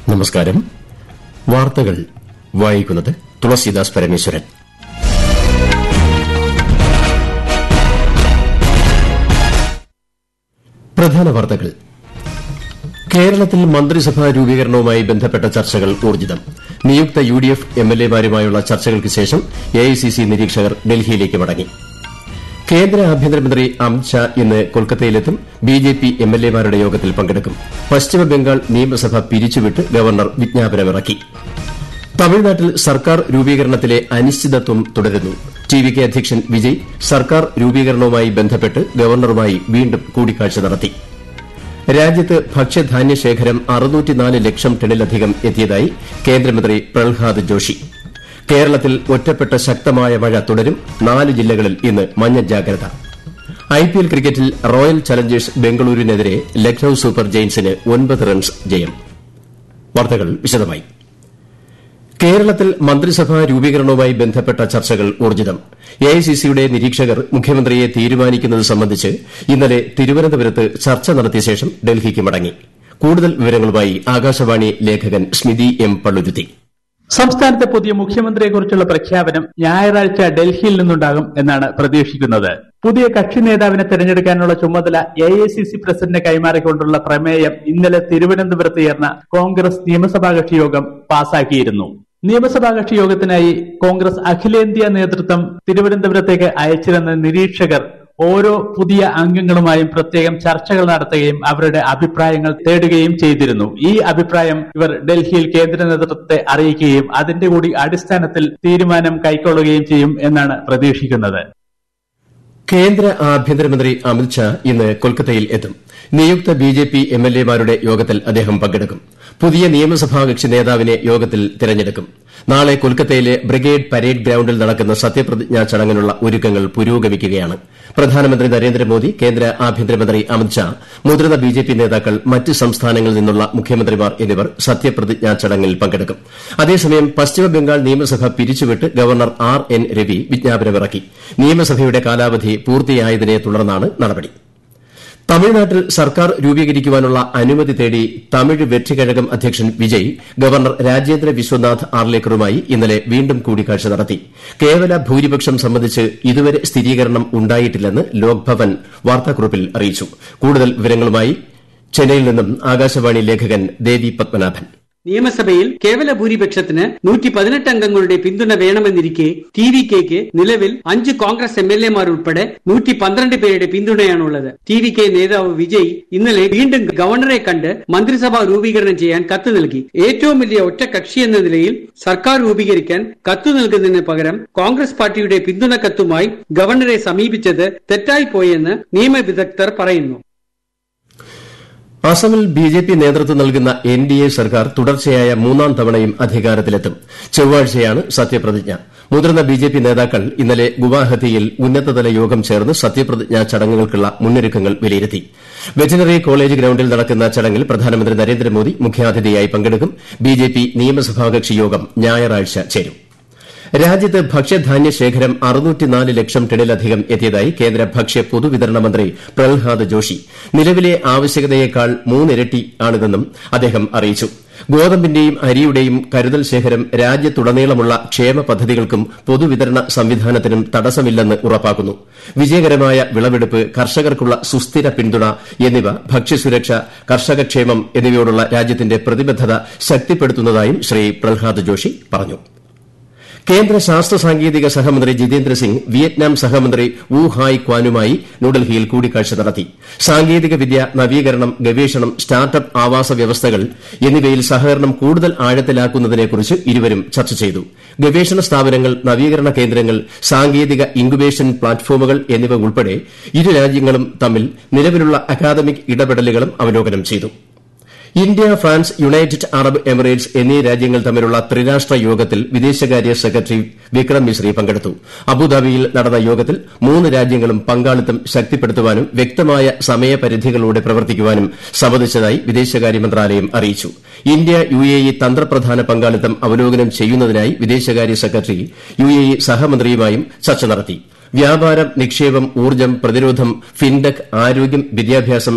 നമസ്കാരം വാർത്തകൾ വായിക്കുന്നത് തുളസീദാസ് പരമേശ്വരൻ പ്രധാന വാർത്തകൾ കേരളത്തിൽ മന്ത്രിസഭാ രൂപീകരണവുമായി ബന്ധപ്പെട്ട ചർച്ചകൾ ഊർജ്ജിതം നിയുക്ത U D F M L എമാരുമായുള്ള ചർച്ചകൾക്ക് ശേഷം എ ഐ സി സി നിരീക്ഷകർ ഡൽഹിയിലേക്ക് മടങ്ങി കേന്ദ്ര ആഭ്യന്തരമന്ത്രി അമിത്ഷാ ഇന്ന് കൊൽക്കത്തയിലെത്തും B J P M L എമാരുടെ യോഗത്തിൽ പങ്കെടുക്കും പശ്ചിമബംഗാൾ നിയമസഭ പിരിച്ചുവിട്ട് ഗവർണർ വിജ്ഞാപനമിറക്കി തമിഴ്നാട്ടിൽ സർക്കാർ രൂപീകരണത്തിലെ അനിശ്ചിതത്വം തുടരുന്നു ടി വി കെ അധ്യക്ഷൻ വിജയ് സർക്കാർ രൂപീകരണവുമായി ബന്ധപ്പെട്ട് ഗവർണറുമായി വീണ്ടും കൂടിക്കാഴ്ച നടത്തി രാജ്യത്ത് ഭക്ഷ്യധാന്യ ശേഖരം ലക്ഷം ടണ്ണിലധികം എത്തിയതായി കേന്ദ്രമന്ത്രി പ്രഹ്ലാദ് ജോഷി കേരളത്തിൽ ഒറ്റപ്പെട്ട ശക്തമായ മഴ തുടരും നാല് ജില്ലകളിൽ ഇന്ന് മഞ്ഞ ജാഗ്രത ഐപിഎൽ ക്രിക്കറ്റിൽ റോയൽ ചലഞ്ചേഴ്സ് ബംഗളൂരുവിനെതിരെ ലക്നൌ സൂപ്പർ ജയന്റ്സിന് ഒൻപത് റൺസ് ജയം വാർത്തകൾ വിശദമായി കേരളത്തിൽ മന്ത്രിസഭാ രൂപീകരണവുമായി ബന്ധപ്പെട്ട ചർച്ചകൾ ഊർജ്ജിതം എഐസിസിയുടെ നിരീക്ഷകർ മുഖ്യമന്ത്രിയെ തീരുമാനിക്കുന്നത് സംബന്ധിച്ച് ഇന്നലെ തിരുവനന്തപുരത്ത് ചർച്ച നടത്തിയ ശേഷം ഡൽഹിക്ക് മടങ്ങി കൂടുതൽ വിവരങ്ങളുമായി ആകാശവാണി ലേഖകൻ സ്മിതി എം പള്ളുരുത്തി സംസ്ഥാനത്തെ പുതിയ മുഖ്യമന്ത്രിയെക്കുറിച്ചുള്ള പ്രഖ്യാപനം ഞായറാഴ്ച ഡൽഹിയിൽ നിന്നുണ്ടാകും എന്നാണ് പ്രതീക്ഷിക്കുന്നത് പുതിയ കക്ഷി നേതാവിനെ തെരഞ്ഞെടുക്കാനുള്ള ചുമതല A I C C president കൈമാറിക്കൊണ്ടുള്ള പ്രമേയം ഇന്നലെ തിരുവനന്തപുരത്ത് ചേർന്ന കോൺഗ്രസ് നിയമസഭാ കക്ഷി യോഗം പാസാക്കിയിരുന്നു നിയമസഭാ കക്ഷി യോഗത്തിനായി കോൺഗ്രസ് അഖിലേന്ത്യാ നേതൃത്വം തിരുവനന്തപുരത്തേക്ക് അയച്ചിരുന്ന നിരീക്ഷകർ ഓരോ പുതിയ അംഗങ്ങളുമായും പ്രത്യേകം ചർച്ചകൾ നടത്തുകയും അവരുടെ അഭിപ്രായങ്ങൾ തേടുകയും ചെയ്തിരുന്നു ഈ അഭിപ്രായം ഇവർ ഡൽഹിയിൽ കേന്ദ്ര നേതൃത്വത്തെ അറിയിക്കുകയും അതിന്റെ കൂടി അടിസ്ഥാനത്തിൽ തീരുമാനം കൈക്കൊള്ളുകയും ചെയ്യും എന്നാണ് പ്രതീക്ഷിക്കുന്നത് കേന്ദ്ര ആഭ്യന്തരമന്ത്രി അമിത്ഷാ ഇന്ന് കൊൽക്കത്തയിൽ എത്തും നിയുക്ത B J P M L എമാരുടെ യോഗത്തിൽ അദ്ദേഹം പങ്കെടുക്കും പുതിയ നിയമസഭാ കക്ഷി നേതാവിനെ യോഗത്തിൽ തെരഞ്ഞെടുക്കും നാളെ കൊൽക്കത്തയിലെ ബ്രിഗേഡ് പരേഡ് ഗ്രൌണ്ടിൽ നടക്കുന്ന സത്യപ്രതിജ്ഞാ ചടങ്ങിനുള്ള ഒരുക്കങ്ങൾ പുരോഗമിക്കുകയാണ് പ്രധാനമന്ത്രി നരേന്ദ്രമോദി കേന്ദ്ര ആഭ്യന്തരമന്ത്രി അമിത്ഷാ മുതിർന്ന ബി ജെ പി നേതാക്കൾ മറ്റ് സംസ്ഥാനങ്ങളിൽ നിന്നുള്ള മുഖ്യമന്ത്രിമാർ എന്നിവർ സത്യപ്രതിജ്ഞാ ചടങ്ങിൽ പങ്കെടുക്കും അതേസമയം പശ്ചിമബംഗാൾ നിയമസഭ പിരിച്ചുവിട്ട് ഗവർണർ ആർ എൻ രവി വിജ്ഞാപനമിറക്കി നിയമസഭയുടെ കാലാവധി പൂർത്തിയായതിനെ തുടർന്നാണ് നടപടി തമിഴ്നാട്ടിൽ സർക്കാർ രൂപീകരിക്കാനുള്ള അനുമതി തേടി തമിഴ് വെற்றிക്കഴകം അധ്യക്ഷൻ വിജയ് ഗവർണർ രാജേന്ദ്ര വിശ്വനാഥ് ആർലേക്കറുമായി ഇന്നലെ വീണ്ടും കൂടിക്കാഴ്ച നടത്തി കേവല ഭൂരിപക്ഷം സംബന്ധിച്ച് ഇതുവരെ സ്ഥിരീകരണം ഉണ്ടായിട്ടില്ലെന്ന് ലോക്ഭവൻ വാർത്താക്കുറിപ്പിൽ അറിയിച്ചു കൂടുതൽ വിവരങ്ങളുമായി ചെന്നൈയിൽ നിന്നും ആകാശവാണി ലേഖകൻ ദേവി പത്മനാഭൻ നിയമസഭയിൽ കേവല ഭൂരിപക്ഷത്തിന് നൂറ്റി പതിനെട്ട് അംഗങ്ങളുടെ പിന്തുണ വേണമെന്നിരിക്കെ ടി വി കെക്ക് നിലവിൽ അഞ്ച് കോൺഗ്രസ് എം എൽ എമാർ ഉൾപ്പെടെ നൂറ്റി പന്ത്രണ്ട് പേരുടെ പിന്തുണയാണുള്ളത് ടി വി കെ നേതാവ് വിജയ് ഇന്നലെ വീണ്ടും ഗവർണറെ കണ്ട് മന്ത്രിസഭ രൂപീകരണം ചെയ്യാൻ കത്ത് നൽകി ഏറ്റവും വലിയ ഒറ്റ കക്ഷി എന്ന നിലയിൽ സർക്കാർ രൂപീകരിക്കാൻ കത്ത് നൽകുന്നതിന് പകരം കോൺഗ്രസ് പാർട്ടിയുടെ പിന്തുണ കത്തുമായി ഗവർണറെ സമീപിച്ചത് തെറ്റായിപ്പോയെന്ന് നിയമവിദഗ്ധർ പറയുന്നു അസമിൽ ബി ജെ പി നേതൃത്വം നൽകുന്ന എൻ ഡി എ സർക്കാർ തുടർച്ചയായ മൂന്നാം തവണയും അധികാരത്തിലെത്തും ചൊവ്വാഴ്ചയാണ് സത്യപ്രതിജ്ഞ മുതിർന്ന ബി ജെ പി നേതാക്കൾ ഇന്നലെ ഗുവാഹത്തിയിൽ ഉന്നതതല യോഗം ചേർന്ന് സത്യപ്രതിജ്ഞാ ചടങ്ങുകൾക്കുള്ള മുന്നൊരുക്കങ്ങൾ വിലയിരുത്തി വെറ്റിനറി കോളേജ് ഗ്രൌണ്ടിൽ നടക്കുന്ന ചടങ്ങിൽ പ്രധാനമന്ത്രി നരേന്ദ്രമോദി മുഖ്യാതിഥിയായി പങ്കെടുക്കും ബി ജെ പി നിയമസഭാകക്ഷി യോഗം ഞായറാഴ്ച ചേരും രാജ്യത്ത് ഭക്ഷ്യധാന്യ ശേഖരം ലക്ഷം ടണ്ണിലധികം എത്തിയതായി കേന്ദ്ര ഭക്ഷ്യ പൊതുവിതരണ മന്ത്രി പ്രഹ്ലാദ് ജോഷി നിലവിലെ ആവശ്യകതയേക്കാൾ മൂന്നിരട്ടിയാണിതെന്നും അദ്ദേഹം അറിയിച്ചു ഗോതമ്പിന്റെയും അരിയുടെയും കരുതൽ ശേഖരം രാജ്യത്തുടനീളമുള്ള ക്ഷേമ പദ്ധതികൾക്കും പൊതുവിതരണ സംവിധാനത്തിനും തടസ്സമില്ലെന്ന് ഉറപ്പാക്കുന്നു വിജയകരമായ വിളവെടുപ്പ് കർഷകർക്കുള്ള സുസ്ഥിര പിന്തുണ എന്നിവ ഭക്ഷ്യസുരക്ഷ കർഷകക്ഷേമം എന്നിവയോടുള്ള രാജ്യത്തിന്റെ പ്രതിബദ്ധത ശക്തിപ്പെടുത്തുന്നതായും ശ്രീ പ്രഹ്ലാദ് ജോഷി പറഞ്ഞു കേന്ദ്ര ശാസ്ത്ര സാങ്കേതിക സഹമന്ത്രി ജിതേന്ദ്ര സിംഗ് വിയറ്റ്നാം സഹമന്ത്രി വു ഹായ് ക്വാനുമായി ന്യൂഡൽഹിയിൽ കൂടിക്കാഴ്ച നടത്തി സാങ്കേതിക വിദ്യ നവീകരണം ഗവേഷണം സ്റ്റാർട്ടപ്പ് ആവാസ വ്യവസ്ഥകൾ എന്നിവയിൽ സഹകരണം കൂടുതൽ ആഴത്തിലാക്കുന്നതിനെക്കുറിച്ച് ഇരുവരും ചർച്ച ചെയ്തു ഗവേഷണ സ്ഥാപനങ്ങൾ നവീകരണ കേന്ദ്രങ്ങൾ സാങ്കേതിക ഇൻക്യുബേഷൻ പ്ലാറ്റ്ഫോമുകൾ എന്നിവ ഉൾപ്പെടെ ഇരു രാജ്യങ്ങളും തമ്മിൽ നിലവിലുള്ള അക്കാദമിക് ഇടപെടലുകളും അവലോകനം ചെയ്തു India France United Arab Emirates എന്നീ രാജ്യങ്ങൾ തമ്മിലുള്ള ത്രിരാഷ്ട്ര യോഗത്തിൽ വിദേശകാര്യ സെക്രട്ടറി വിക്രം മിശ്രി പങ്കെടുത്തു അബുദാബിയിൽ നടന്ന യോഗത്തിൽ മൂന്ന് രാജ്യങ്ങളും പങ്കാളിത്തം ശക്തിപ്പെടുത്തുവാനും വ്യക്തമായ സമയപരിധികളോടെ പ്രവർത്തിക്കുവാനും സമ്മതിച്ചതായി വിദേശകാര്യ മന്ത്രാലയം അറിയിച്ചു ഇന്ത്യ യു എ ഇ തന്ത്രപ്രധാന പങ്കാളിത്തം അവലോകനം ചെയ്യുന്നതിനായി വിദേശകാര്യ സെക്രട്ടറി യു എ ഇ സഹമന്ത്രിയുമായും ചർച്ച നടത്തി വ്യാപാരം നിക്ഷേപം ഊർജ്ജം പ്രതിരോധം ഫിൻടെക് ആരോഗ്യം വിദ്യാഭ്യാസം